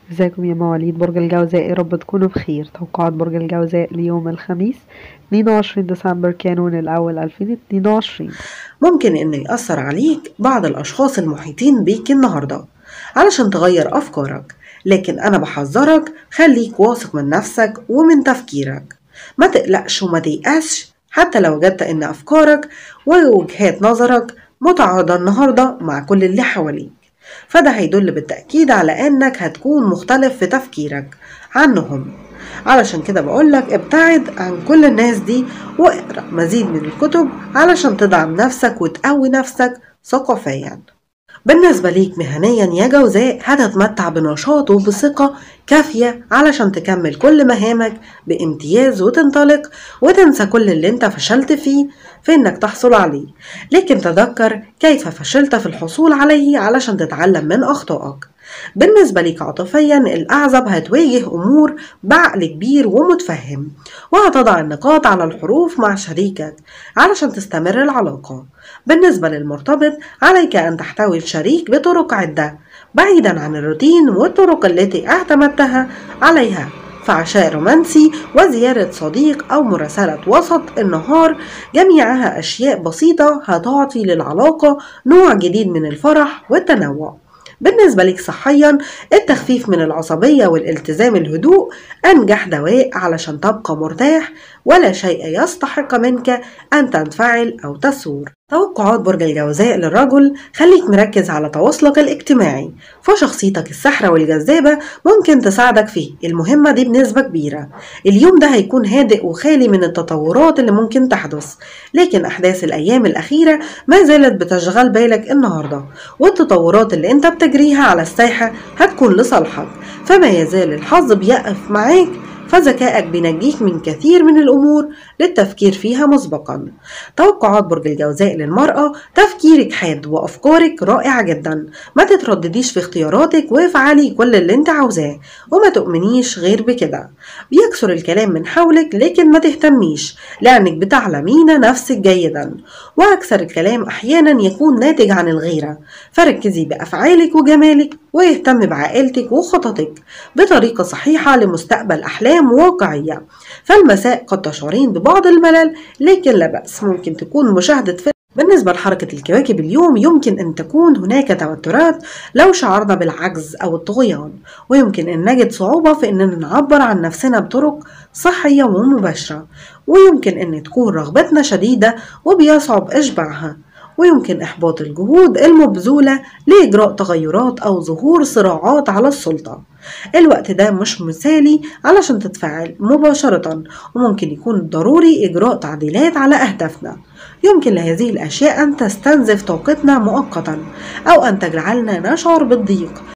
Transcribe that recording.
ازيكم يا مواليد برج الجوزاء يا رب تكونوا بخير توقعات برج الجوزاء ليوم الخميس 22 ديسمبر كانون الأول 2022 ممكن إنه يأثر عليك بعض الأشخاص المحيطين بيك النهاردة علشان تغير أفكارك لكن أنا بحذرك خليك واثق من نفسك ومن تفكيرك ما تقلقش وما تيأسش حتى لو وجدت إن أفكارك ووجهات نظرك متعارضة النهاردة مع كل اللي حواليك فده هيدل بالتأكيد على إنك هتكون مختلف في تفكيرك عنهم علشان كده بقولك ابتعد عن كل الناس دي واقرأ مزيد من الكتب علشان تدعم نفسك وتقوي نفسك ثقافيا بالنسبة ليك مهنيا يا جوزاء هتتمتع بنشاط وبثقة كافية علشان تكمل كل مهامك بامتياز وتنطلق وتنسى كل اللي انت فشلت فيه في انك تحصل عليه لكن تذكر كيف فشلت في الحصول عليه علشان تتعلم من اخطائك بالنسبة ليك عاطفيا الأعزب هتواجه أمور بعقل كبير ومتفهم وهتضع النقاط على الحروف مع شريكك علشان تستمر العلاقة بالنسبة للمرتبط عليك أن تحتوي الشريك بطرق عدة بعيدا عن الروتين والطرق التي اعتمدتها عليها فعشاء رومانسي وزيارة صديق أو مراسلة وسط النهار جميعها أشياء بسيطة هتعطي للعلاقة نوع جديد من الفرح والتنوع بالنسبة لك صحيا التخفيف من العصبية والالتزام الهدوء أنجح دواء علشان تبقى مرتاح ولا شيء يستحق منك أن تنفعل أو تثور توقعات برج الجوزاء للرجل خليك مركز على تواصلك الاجتماعي فشخصيتك السحرة والجذابة ممكن تساعدك في المهمة دي بنسبة كبيرة اليوم ده هيكون هادئ وخالي من التطورات اللي ممكن تحدث لكن أحداث الأيام الأخيرة ما زالت بتشغل بالك النهاردة والتطورات اللي انت بتجريها على الساحة هتكون لصالحك فما يزال الحظ بيقف معاك فذكائك بينجيك من كثير من الأمور للتفكير فيها مسبقا توقعات برج الجوزاء للمرأة تفكيرك حاد وأفكارك رائعة جدا ما تتردديش في اختياراتك وافعلي كل اللي انت عاوزاه وما تؤمنيش غير بكده بيكثر الكلام من حولك لكن ما تهتميش لأنك بتعلمين نفسك جيدا وأكثر الكلام أحيانا يكون ناتج عن الغيرة فركزي بأفعالك وجمالك ويهتم بعائلتك وخططك بطريقة صحيحة لمستقبل أحلام واقعية فالمساء قد تشعرين ببعض الملل لكن لا بأس ممكن تكون مشاهدة فيلم بالنسبة لحركة الكواكب اليوم يمكن أن تكون هناك توترات لو شعرنا بالعجز أو الطغيان ويمكن أن نجد صعوبة في أننا نعبر عن نفسنا بطرق صحية ومباشرة ويمكن أن تكون رغبتنا شديدة وبيصعب إشباعها ويمكن إحباط الجهود المبذولة لإجراء تغيرات أو ظهور صراعات على السلطة الوقت ده مش مثالي علشان تتفاعل مباشرة وممكن يكون ضروري إجراء تعديلات على أهدافنا يمكن لهذه الأشياء أن تستنزف طاقتنا مؤقتا أو أن تجعلنا نشعر بالضيق